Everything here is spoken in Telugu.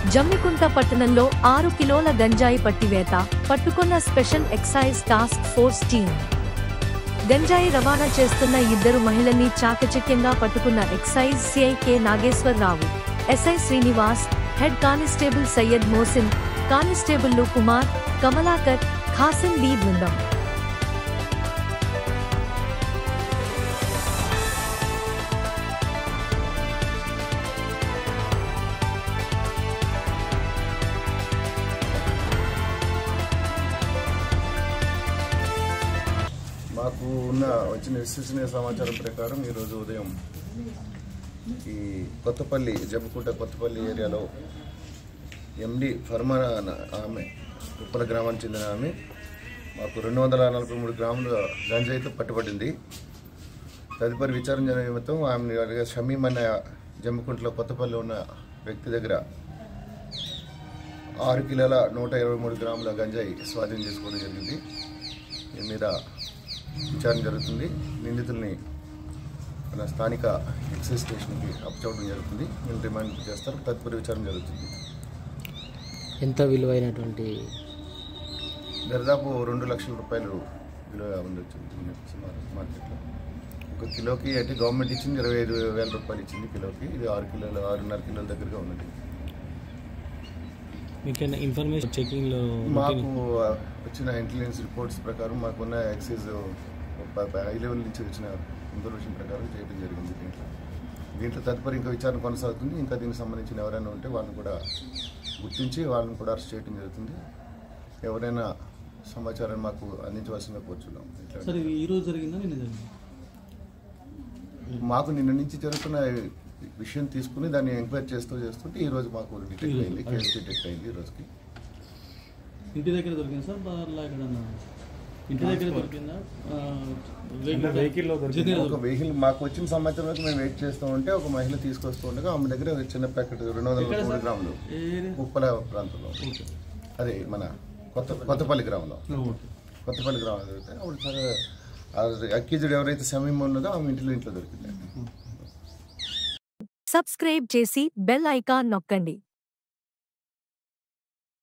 జమ్మికుంట పట్టణంలో ఆరు కిలోల గంజాయి పట్టివేత పట్టుకున్న special excise task force team గంజాయి రవాణా చేస్తున్న ఇద్దరు మహిళల్ని చాకచక్యంగా పట్టుకున్న excise CI K Nageswararao SI Srinivas head constable Syed Mohsin కానిస్టేబుల్లు కుమార్ కమలాకర్ ఖాసిం బి బృందం మాకు ఉన్న వచ్చిన విశ్వసనీయ సమాచారం ప్రకారం ఈరోజు ఉదయం ఈ కొత్తపల్లి జబ్బుకుంట కొత్తపల్లి ఏరియాలో ఎండి ఫర్మాన్ అన్న ఆమె ఉప్పల గ్రామానికి చెందిన ఆమె మాకు రెండు వందల నలభై మూడు గ్రాముల గంజాయితో పట్టుబడింది తదుపరి విచారణ జరిగే నిమిత్తం ఆమె అడిగే షమీం అనే జమ్మికుంటలో కొత్తపల్లి ఉన్న వ్యక్తి దగ్గర ఆరు కిలోల నూట ఇరవై మూడు గ్రాముల గంజాయి స్వాధీనం చేసుకోవడం జరిగింది దీని మీద విచారణ జరుగుతుంది నిందితుల్ని మన స్థానిక ఎక్సైజ్ స్టేషన్కి అప్పచెప్పడం జరుగుతుంది వీళ్ళు రిమాండ్ చేస్తారు తదుపరి విచారణ జరుగుతుంది ఎంత విలువైనటువంటి దాదాపు రెండు లక్షల రూపాయలు విలువ ఉండొచ్చు సుమారు మార్కెట్లో ఒక కిలోకి అంటే గవర్నమెంట్ ఇచ్చింది ఇరవై ఐదు వేల రూపాయలు ఇచ్చింది కిలోకి ఇది ఆరు కిలోలు ఆరున్నర కిలోల దగ్గరగా ఉన్నది మీకైనా ఇన్ఫర్మేషన్ చెకింగ్లో మాకు వచ్చిన ఇంటెలిజెన్స్ రిపోర్ట్స్ ప్రకారం మాకున్న ఎక్సైజ్ హై లెవెల్ నుంచి వచ్చిన ఇన్ఫర్మేషన్ ప్రకారం చేయడం జరిగింది దీంట్లో దీంట్లో తదుపరి ఇంకా విచారణ కొనసాగుతుంది ఇంకా దీనికి సంబంధించిన ఎవరైనా ఉంటే వాళ్ళని కూడా గుర్తించి వాళ్ళని కూడా అరెస్ట్ చేయడం జరుగుతుంది ఎవరైనా సమాచారం మాకు అందించవలసిందిగా కోరుచున్నాం ఇట్లా సార్ ఇది ఈ రోజు జరిగిందా నిన్న జరిగిందా మాకు నిన్న నుంచి జరుగుతున్న విషయం తీసుకుని దాన్ని ఎంక్వైరీ చేస్తూ చేస్తుంటే ఈ రోజు మాకు డిటెక్ట్ అయింది కేసు డిటెక్ట్ అయింది ఈ రోజుకి ఇంటి దగ్గర దొరికింది సార్ బార్లా ఎక్కడన్నా ఇంటి దగ్గర దొరికిందా వెహికల్ ఒక వెహికల్ మాకు వచ్చిన సమాచారం వరకు మేము వెయిట్ చేస్తూ ఉంటే ఒక మహిళ తీసుకొస్తూ ఉండగా ఆమె దగ్గర ఒక చిన్న ప్యాకెట్ రెండు వందల ఎక్కడ మూడు సార్? గ్రాములు ఏ ఏరియా ఉప్పల ప్రాంతంలో ఓకే అదే మన కొత్త కొత్తపల్లి గ్రామంలో ఓకే కొత్తపల్లి గ్రామంలో దొరికితే అప్పుడు సరే అక్యూజ్డ్ ఎవరైతే సమయం ఉన్నదో ఆమె ఇంట్లో ఇంట్లో దొరికింది సబ్స్క్రైబ్ చేసి బెల్ ఐకాన్ నొక్కండి